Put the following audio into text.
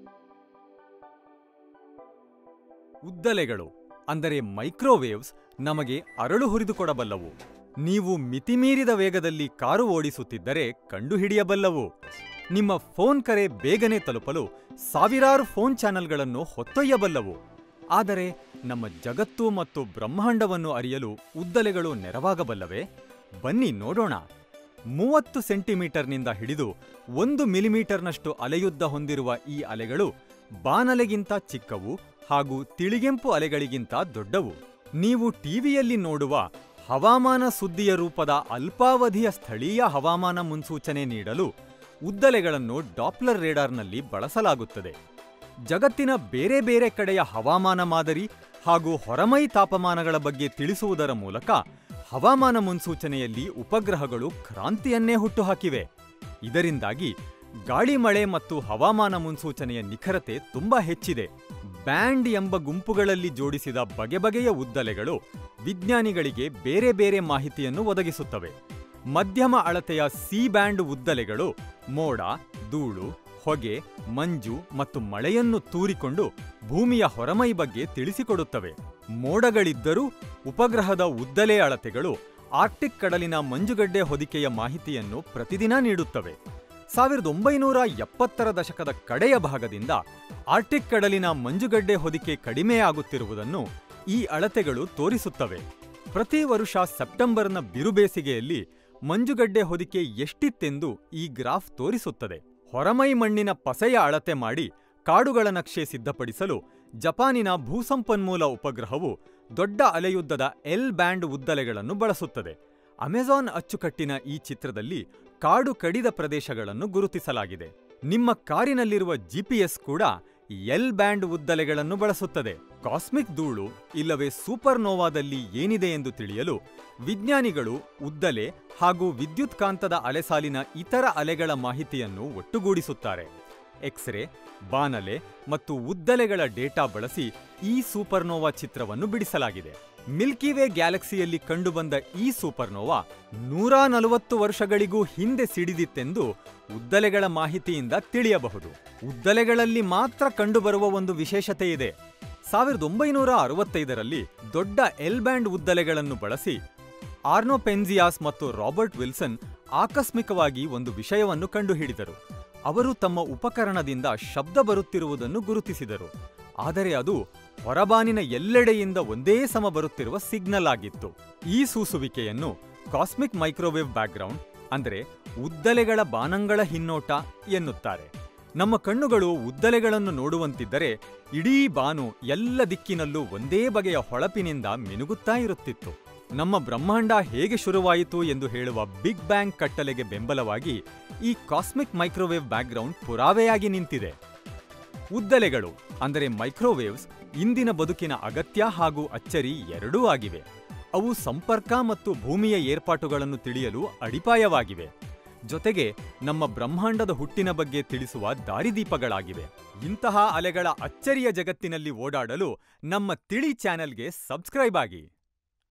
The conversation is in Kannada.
ಉದ್ದಲೆಗಳು ಅಂದರೆ ಮೈಕ್ರೋವೇವ್ಸ್ ನಮಗೆ ಅರಳು ಹುರಿದುಕೊಡಬಲ್ಲವು ನೀವು ಮಿತಿಮೀರಿದ ವೇಗದಲ್ಲಿ ಕಾರು ಓಡಿಸುತ್ತಿದ್ದರೆ ಕಂಡುಹಿಡಿಯಬಲ್ಲವು ನಿಮ್ಮ ಫೋನ್ ಕರೆ ಬೇಗನೆ ತಲುಪಲು ಸಾವಿರಾರು ಫೋನ್ ಚಾನೆಲ್ಗಳನ್ನು ಹೊತ್ತೊಯ್ಯಬಲ್ಲವು ಆದರೆ ನಮ್ಮ ಜಗತ್ತು ಮತ್ತು ಬ್ರಹ್ಮಾಂಡವನ್ನು ಅರಿಯಲು ಉದ್ದಲೆಗಳು ನೆರವಾಗಬಲ್ಲವೇ ಬನ್ನಿ ನೋಡೋಣ ಮೂವತ್ತು ಸೆಂಟಿಮೀಟರ್ನಿಂದ ಹಿಡಿದು ಒಂದು ಮಿಲಿಮೀಟರ್ನಷ್ಟು ಅಲೆಯುದ್ದ ಹೊಂದಿರುವ ಈ ಅಲೆಗಳು ಬಾನಲೆಗಿಂತ ಚಿಕ್ಕವು ಹಾಗೂ ತಿಳಿಗೆಂಪು ಅಲೆಗಳಿಗಿಂತ ದೊಡ್ಡವು ನೀವು ಟಿವಿಯಲ್ಲಿ ನೋಡುವ ಹವಾಮಾನ ಸುದ್ದಿಯ ರೂಪದ ಅಲ್ಪಾವಧಿಯ ಸ್ಥಳೀಯ ಹವಾಮಾನ ಮುನ್ಸೂಚನೆ ನೀಡಲು ಉದ್ದಲೆಗಳನ್ನು ಡಾಪ್ಲರ್ ರೇಡಾರ್ನಲ್ಲಿ ಬಳಸಲಾಗುತ್ತದೆ ಜಗತ್ತಿನ ಬೇರೆ ಬೇರೆ ಕಡೆಯ ಹವಾಮಾನ ಮಾದರಿ ಹಾಗೂ ಹೊರಮೈ ತಾಪಮಾನಗಳ ಬಗ್ಗೆ ತಿಳಿಸುವುದರ ಮೂಲಕ ಹವಾಮಾನ ಮುನ್ಸೂಚನೆಯಲ್ಲಿ ಉಪಗ್ರಹಗಳು ಕ್ರಾಂತಿಯನ್ನೇ ಹುಟ್ಟುಹಾಕಿವೆ ಇದರಿಂದಾಗಿ ಗಾಳಿ ಮಳೆ ಮತ್ತು ಹವಾಮಾನ ಮುನ್ಸೂಚನೆಯ ನಿಖರತೆ ತುಂಬಾ ಹೆಚ್ಚಿದೆ ಬ್ಯಾಂಡ್ ಎಂಬ ಗುಂಪುಗಳಲ್ಲಿ ಜೋಡಿಸಿದ ಬಗೆ ಬಗೆಯ ಉದ್ದಲೆಗಳು ವಿಜ್ಞಾನಿಗಳಿಗೆ ಬೇರೆ ಬೇರೆ ಮಾಹಿತಿಯನ್ನು ಒದಗಿಸುತ್ತವೆ ಮಧ್ಯಮ ಅಳತೆಯ ಸಿ ಬ್ಯಾಂಡ್ ಉದ್ದಲೆಗಳು ಮೋಡ ಧೂಳು ಹೊಗೆ ಮಂಜು ಮತ್ತು ಮಳೆಯನ್ನು ತೂರಿಕೊಂಡು ಭೂಮಿಯ ಹೊರಮೈ ಬಗ್ಗೆ ತಿಳಿಸಿಕೊಡುತ್ತವೆ ಮೋಡಗಳಿದ್ದರೂ ಉಪಗ್ರಹದ ಉದ್ದಲೆ ಅಳತೆಗಳು ಆರ್ಕ್ಟಿಕ್ ಕಡಲಿನ ಮಂಜುಗಡ್ಡೆ ಹೊದಿಕೆಯ ಮಾಹಿತಿಯನ್ನು ಪ್ರತಿದಿನ ನೀಡುತ್ತವೆ ಸಾವಿರದ ಒಂಬೈನೂರ ಎಪ್ಪತ್ತರ ದಶಕದ ಕಡೆಯ ಭಾಗದಿಂದ ಆರ್ಟಿಕ್ ಕಡಲಿನ ಮಂಜುಗಡ್ಡೆ ಹೊದಿಕೆ ಕಡಿಮೆಯಾಗುತ್ತಿರುವುದನ್ನು ಈ ಅಳತೆಗಳು ತೋರಿಸುತ್ತವೆ ಪ್ರತಿ ವರುಷ ಸೆಪ್ಟೆಂಬರ್ನ ಬಿರುಬೇಸಿಗೆಯಲ್ಲಿ ಮಂಜುಗಡ್ಡೆ ಹೊದಿಕೆ ಎಷ್ಟಿತ್ತೆಂದು ಈ ಗ್ರಾಫ್ ತೋರಿಸುತ್ತದೆ ಹೊರಮೈ ಮಣ್ಣಿನ ಪಸೆಯ ಅಳತೆ ಮಾಡಿ ಕಾಡುಗಳ ನಕ್ಷೆ ಸಿದ್ಧಪಡಿಸಲು ಜಪಾನಿನ ಭೂಸಂಪನ್ಮೂಲ ಉಪಗ್ರಹವು ದೊಡ್ಡ ಅಲೆಯುದ್ದದ ಎಲ್ ಬ್ಯಾಂಡ್ ಉದ್ದಲೆಗಳನ್ನು ಬಳಸುತ್ತದೆ ಅಮೆಜಾನ್ ಅಚ್ಚುಕಟ್ಟಿನ ಈ ಚಿತ್ರದಲ್ಲಿ ಕಾಡು ಕಡಿದ ಪ್ರದೇಶಗಳನ್ನು ಗುರುತಿಸಲಾಗಿದೆ ನಿಮ್ಮ ಕಾರಿನಲ್ಲಿರುವ ಜಿಪಿಎಸ್ ಕೂಡ ಎಲ್ ಬ್ಯಾಂಡ್ ಉದ್ದಲೆಗಳನ್ನು ಬಳಸುತ್ತದೆ ಕಾಸ್ಮಿಕ್ ಧೂಳು ಇಲ್ಲವೇ ಸೂಪರ್ನೋವಾದಲ್ಲಿ ಏನಿದೆ ಎಂದು ತಿಳಿಯಲು ವಿಜ್ಞಾನಿಗಳು ಉದ್ದಲೆ ಹಾಗೂ ವಿದ್ಯುತ್ಕಾಂತದ ಅಲೆಸಾಲಿನ ಇತರ ಅಲೆಗಳ ಮಾಹಿತಿಯನ್ನು ಒಟ್ಟುಗೂಡಿಸುತ್ತಾರೆ ಎಕ್ಸ್ರೇ ಬಾನಲೆ ಮತ್ತು ಉದ್ದಲೆಗಳ ಡೇಟಾ ಬಳಸಿ ಈ ಸೂಪರ್ನೋವಾ ಚಿತ್ರವನ್ನು ಬಿಡಿಸಲಾಗಿದೆ ಮಿಲ್ಕಿವೇ ಗ್ಯಾಲಕ್ಸಿಯಲ್ಲಿ ಕಂಡುಬಂದ ಈ ಸೂಪರ್ನೋವಾ ನೂರ ನಲವತ್ತು ವರ್ಷಗಳಿಗೂ ಹಿಂದೆ ಸಿಡಿದಿತ್ತೆಂದು ಉದ್ದಲೆಗಳ ಮಾಹಿತಿಯಿಂದ ತಿಳಿಯಬಹುದು ಉದ್ದಲೆಗಳಲ್ಲಿ ಮಾತ್ರ ಕಂಡುಬರುವ ಒಂದು ವಿಶೇಷತೆ ಇದೆ ಸಾವಿರದ ಒಂಬೈನೂರ ಅರವತ್ತೈದರಲ್ಲಿ ದೊಡ್ಡ ಎಲ್ ಬ್ಯಾಂಡ್ ಉದ್ದಲೆಗಳನ್ನು ಬಳಸಿ ಆರ್ನೋಪೆನ್ಸಿಯಾಸ್ ಮತ್ತು ರಾಬರ್ಟ್ ವಿಲ್ಸನ್ ಆಕಸ್ಮಿಕವಾಗಿ ಒಂದು ವಿಷಯವನ್ನು ಕಂಡುಹಿಡಿದರು ಅವರು ತಮ್ಮ ಉಪಕರಣದಿಂದ ಶಬ್ದ ಬರುತ್ತಿರುವುದನ್ನು ಗುರುತಿಸಿದರು ಆದರೆ ಅದು ಹೊರಬಾನಿನ ಎಲ್ಲೆಡೆಯಿಂದ ಒಂದೇ ಸಮ ಬರುತ್ತಿರುವ ಸಿಗ್ನಲ್ ಆಗಿತ್ತು ಈ ಸೂಸುವಿಕೆಯನ್ನು ಕಾಸ್ಮಿಕ್ ಮೈಕ್ರೋವೇವ್ ಬ್ಯಾಕ್ಗ್ರೌಂಡ್ ಅಂದರೆ ಉದ್ದಲೆಗಳ ಬಾನಂಗಳ ಹಿನ್ನೋಟ ಎನ್ನುತ್ತಾರೆ ನಮ್ಮ ಕಣ್ಣುಗಳು ಉದ್ದಲೆಗಳನ್ನು ನೋಡುವಂತಿದ್ದರೆ ಇಡೀ ಬಾನು ಎಲ್ಲ ದಿಕ್ಕಿನಲ್ಲೂ ಒಂದೇ ಬಗೆಯ ಹೊಳಪಿನಿಂದ ಮಿನುಗುತ್ತಾ ಇರುತ್ತಿತ್ತು ನಮ್ಮ ಬ್ರಹ್ಮಾಂಡ ಹೇಗೆ ಶುರುವಾಯಿತು ಎಂದು ಹೇಳುವ ಬಿಗ್ ಬ್ಯಾಂಗ್ ಕಟ್ಟಲೆಗೆ ಬೆಂಬಲವಾಗಿ ಈ ಕಾಸ್ಮಿಕ್ ಮೈಕ್ರೋವೇವ್ ಬ್ಯಾಕ್ಗ್ರೌಂಡ್ ಪುರಾವೆಯಾಗಿ ನಿಂತಿದೆ ಉದ್ದಲೆಗಳು ಅಂದರೆ ಮೈಕ್ರೋವೇವ್ಸ್ ಇಂದಿನ ಬದುಕಿನ ಅಗತ್ಯ ಹಾಗೂ ಅಚ್ಚರಿ ಎರಡೂ ಆಗಿವೆ ಅವು ಸಂಪರ್ಕ ಮತ್ತು ಭೂಮಿಯ ಏರ್ಪಾಟುಗಳನ್ನು ತಿಳಿಯಲು ಅಡಿಪಾಯವಾಗಿವೆ ಜೊತೆಗೆ ನಮ್ಮ ಬ್ರಹ್ಮಾಂಡದ ಹುಟ್ಟಿನ ಬಗ್ಗೆ ತಿಳಿಸುವ ದಾರಿದೀಪಗಳಾಗಿವೆ ಇಂತಹ ಅಲೆಗಳ ಅಚ್ಚರಿಯ ಜಗತ್ತಿನಲ್ಲಿ ಓಡಾಡಲು ನಮ್ಮ ತಿಳಿ ಚಾನೆಲ್ಗೆ ಸಬ್ಸ್ಕ್ರೈಬ್ ಆಗಿ